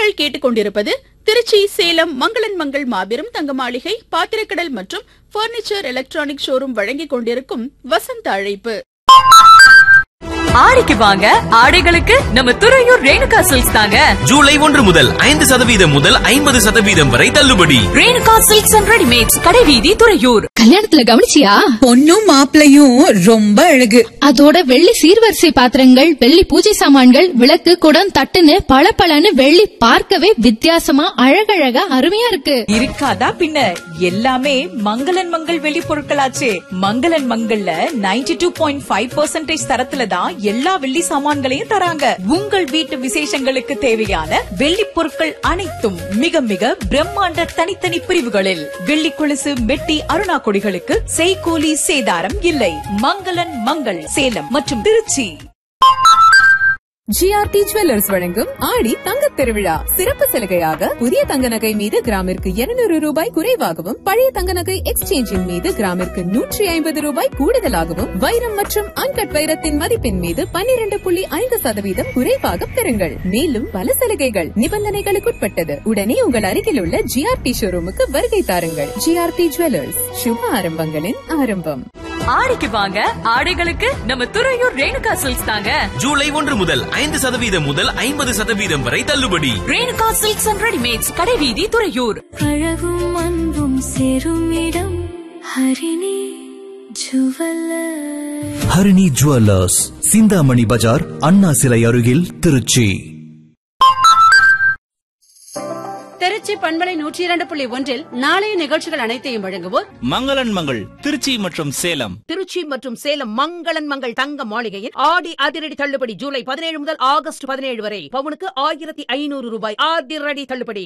நேர்கள் கேட்டுக்கொண்டிருப்பது திருச்சி சேலம் மங்களன் மங்கள் மாபெரும் தங்க மாளிகை பாத்திரக்கடல் மற்றும் பர்னிச்சர் எலக்ட்ரானிக் ஷோரூம் வழங்கிக் கொண்டிருக்கும் வசந்த அழைப்பு ஆடிக்கு வாங்க ஆடைகளுக்கு நம்ம துறையூர் ரேணுகா சில்க்ஸ் தாங்க ஜூலை ஒன்று முதல் ஐந்து சதவீதம் முதல் ஐம்பது சதவீதம் வரை தள்ளுபடி ரேணுகா சில்க்ஸ் அண்ட் ரெடிமேட்ஸ் கடைவீதி துறையூர் கல்யாணத்துல கவனிச்சியா பொண்ணும் மாப்பிளையும் ரொம்ப அழகு அதோட வெள்ளி சீர்வரிசை பாத்திரங்கள் வெள்ளி பூஜை சாமான்கள் விளக்கு குடம் தட்டுன்னு பளபளன்னு வெள்ளி பார்க்கவே வித்தியாசமா அழகழகா அருமையா இருக்கு இருக்காதா பின்ன எல்லாமே மங்களன் மங்கள் வெளி பொருட்களாச்சே மங்களன் மங்கள்ல 92.5% டூ பாயிண்ட் ஃபைவ் தரத்துல தான் எல்லா வெள்ளி சாமான்களையும் தராங்க உங்கள் வீட்டு விசேஷங்களுக்கு தேவையான வெள்ளி பொருட்கள் அனைத்தும் மிக மிக பிரம்மாண்ட தனித்தனி பிரிவுகளில் வெள்ளி கொலுசு மெட்டி அருணா கொடிகளுக்கு செய்கூலி சேதாரம் இல்லை மங்களன் மங்கள் சேலம் மற்றும் திருச்சி ஜிஆர்டி ஜுவல்லர்ஸ் வழங்கும் ஆடி தங்கத் திருவிழா சிறப்பு சலுகையாக புதிய தங்க நகை மீது கிராமிற்கு 200 ரூபாய் குறைவாகவும் பழைய தங்க நகை எக்ஸ்சேஞ்சின் மீது கிராமிற்கு நூற்றி ஐம்பது ரூபாய் கூடுதலாகவும் வைரம் மற்றும் அன்கட் வைரத்தின் மதிப்பின் மீது 12.5% புள்ளி ஐந்து சதவீதம் குறைவாக பெறுங்கள் மேலும் பல சலுகைகள் நிபந்தனைகளுக்குட்பட்டது உடனே உங்கள் அருகில் உள்ள ஜிஆர்டி ஷோரூமுக்கு வருகை தாருங்கள் ஜிஆர்டி ஜுவல்லர்ஸ் சுப ஆரம்பங்களின் ஆரம்பம் ஆடிக்கு வாங்க ஆடைகளுக்கு நம்ம துறையூர் ரேணுகா சில்க்ஸ் தாங்க ஜூலை ஒன்று முதல் ஐந்து சதவீதம் முதல் ஐம்பது சதவீதம் வரை தள்ளுபடி ரேணுகா சில்க்ஸ் அண்ட் ரெடிமேட்ஸ் கடைவீதி துறையூர் அழகும் அன்பும் சேரும் இடம் ஹரிணி ஜுவல்லர் ஹரிணி ஜுவல்லர்ஸ் சிந்தாமணி பஜார் அண்ணா சிலை அருகில் திருச்சி திருச்சி பண்பலை நூற்றி இரண்டு புள்ளி ஒன்றில் நாளைய நிகழ்ச்சிகள் அனைத்தையும் வழங்குவோர் மங்களன் மங்கள் திருச்சி மற்றும் சேலம் திருச்சி மற்றும் சேலம் மங்களன் மங்கள் தங்க மாளிகையில் ஆடி அதிரடி தள்ளுபடி ஜூலை பதினேழு முதல் ஆகஸ்ட் பதினேழு வரை பவுனுக்கு ஆயிரத்தி ஐநூறு ரூபாய் அதிரடி தள்ளுபடி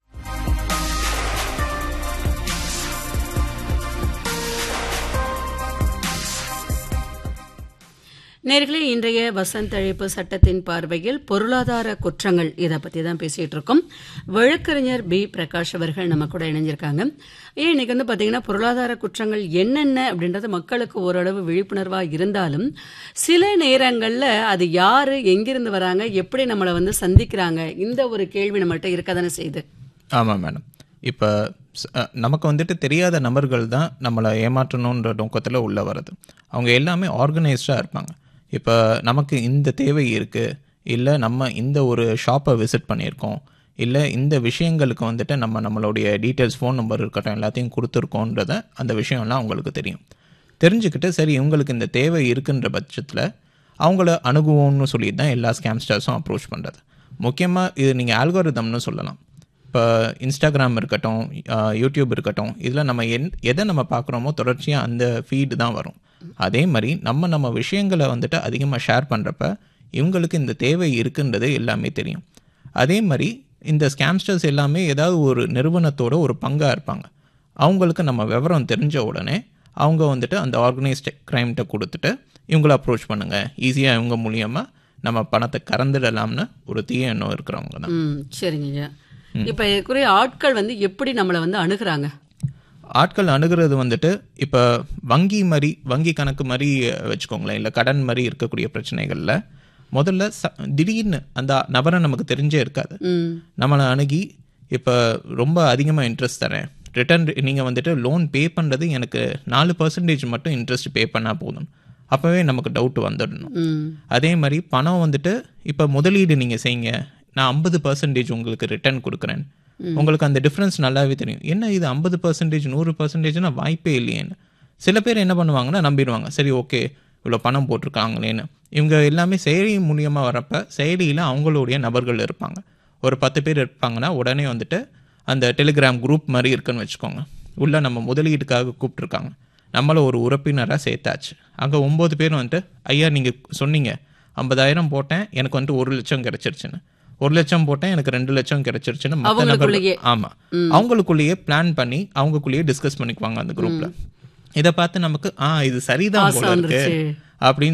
நேர்களே இன்றைய வசந்த அழைப்பு சட்டத்தின் பார்வையில் பொருளாதார குற்றங்கள் இதை பற்றி தான் பேசிகிட்டு இருக்கோம் வழக்கறிஞர் பி பிரகாஷ் அவர்கள் நம்ம கூட இணைஞ்சிருக்காங்க ஏன் இன்னைக்கு வந்து பார்த்தீங்கன்னா பொருளாதார குற்றங்கள் என்னென்ன அப்படின்றது மக்களுக்கு ஓரளவு விழிப்புணர்வாக இருந்தாலும் சில நேரங்களில் அது யார் எங்கிருந்து வராங்க எப்படி நம்மளை வந்து சந்திக்கிறாங்க இந்த ஒரு கேள்வி நம்மள்கிட்ட இருக்க தானே செய்யுது ஆமாம் மேடம் இப்போ நமக்கு வந்துட்டு தெரியாத நபர்கள் தான் நம்மளை ஏமாற்றணுன்ற நோக்கத்தில் உள்ளே வருது அவங்க எல்லாமே ஆர்கனைஸ்டாக இருப்பாங்க இப்போ நமக்கு இந்த தேவை இருக்குது இல்லை நம்ம இந்த ஒரு ஷாப்பை விசிட் பண்ணியிருக்கோம் இல்லை இந்த விஷயங்களுக்கு வந்துட்டு நம்ம நம்மளுடைய டீட்டெயில்ஸ் ஃபோன் நம்பர் இருக்கட்டும் எல்லாத்தையும் கொடுத்துருக்கோன்றத அந்த விஷயம்லாம் அவங்களுக்கு தெரியும் தெரிஞ்சுக்கிட்டு சரி இவங்களுக்கு இந்த தேவை இருக்குன்ற பட்சத்தில் அவங்கள அணுகுவோம்னு சொல்லி தான் எல்லா ஸ்கேம்ஸ்டர்ஸும் அப்ரோச் பண்ணுறது முக்கியமாக இது நீங்கள் ஆல்கோரிதம்னு சொல்லலாம் இப்போ இன்ஸ்டாகிராம் இருக்கட்டும் யூடியூப் இருக்கட்டும் இதில் நம்ம என் எதை நம்ம பார்க்குறோமோ தொடர்ச்சியாக அந்த ஃபீடு தான் வரும் அதே மாதிரி நம்ம நம்ம விஷயங்களை வந்துட்டு அதிகமாக ஷேர் பண்ணுறப்ப இவங்களுக்கு இந்த தேவை இருக்குன்றது எல்லாமே தெரியும் அதே மாதிரி இந்த ஸ்கேம்ஸ்டர்ஸ் எல்லாமே ஏதாவது ஒரு நிறுவனத்தோட ஒரு பங்காக இருப்பாங்க அவங்களுக்கு நம்ம விவரம் தெரிஞ்ச உடனே அவங்க வந்துட்டு அந்த ஆர்கனைஸ்ட் க்ரைம்கிட்ட கொடுத்துட்டு இவங்கள அப்ரோச் பண்ணுங்கள் ஈஸியாக இவங்க மூலியமாக நம்ம பணத்தை கறந்துடலாம்னு ஒரு தீய எண்ணம் இருக்கிறவங்க தான் ம் சரிங்க இப்போ இதுக்குரிய ஆட்கள் வந்து எப்படி நம்மளை வந்து அணுகுறாங்க ஆட்கள் அணுகிறது வந்துட்டு இப்போ வங்கி மாதிரி வங்கி கணக்கு மாதிரி வச்சுக்கோங்களேன் இல்லை கடன் மாதிரி இருக்கக்கூடிய பிரச்சனைகளில் முதல்ல ச திடீர்னு அந்த நபரை நமக்கு தெரிஞ்சே இருக்காது நம்மளை அணுகி இப்போ ரொம்ப அதிகமாக இன்ட்ரெஸ்ட் தரேன் ரிட்டர்ன் நீங்கள் வந்துட்டு லோன் பே பண்ணுறது எனக்கு நாலு பர்சன்டேஜ் மட்டும் இன்ட்ரெஸ்ட் பே பண்ணால் போதும் அப்போவே நமக்கு டவுட் வந்துடணும் அதே மாதிரி பணம் வந்துட்டு இப்போ முதலீடு நீங்கள் செய்யுங்க நான் ஐம்பது பர்சன்டேஜ் உங்களுக்கு ரிட்டர்ன் கொடுக்குறேன் உங்களுக்கு அந்த டிஃப்ரென்ஸ் நல்லாவே தெரியும் என்ன இது ஐம்பது பர்சன்டேஜ் நூறு பர்சன்டேஜ்னா வாய்ப்பே இல்லையேன்னு சில பேர் என்ன பண்ணுவாங்கன்னா நம்பிடுவாங்க சரி ஓகே இவ்வளோ பணம் போட்டிருக்காங்களேன்னு இவங்க எல்லாமே செயலி மூலியமாக வரப்போ செயலியில் அவங்களுடைய நபர்கள் இருப்பாங்க ஒரு பத்து பேர் இருப்பாங்கன்னா உடனே வந்துட்டு அந்த டெலிகிராம் குரூப் மாதிரி இருக்குன்னு வச்சுக்கோங்க உள்ளே நம்ம முதலீட்டுக்காக கூப்பிட்ருக்காங்க நம்மளை ஒரு உறுப்பினராக சேர்த்தாச்சு அங்கே ஒம்பது பேர் வந்துட்டு ஐயா நீங்கள் சொன்னீங்க ஐம்பதாயிரம் போட்டேன் எனக்கு வந்துட்டு ஒரு லட்சம் கிடச்சிருச்சுன்னு ஒரு லட்சம் போட்டேன் எனக்கு ரெண்டு லட்சம் கிடைச்சிருச்சுன்னு மற்ற நபர் ஆமாம் அவங்களுக்குள்ளேயே பிளான் பண்ணி அவங்களுக்குள்ளேயே டிஸ்கஸ் பண்ணிக்குவாங்க அந்த குரூப்பில் இதை பார்த்து நமக்கு ஆ இது சரிதான் போல இருக்கு அப்படின்னு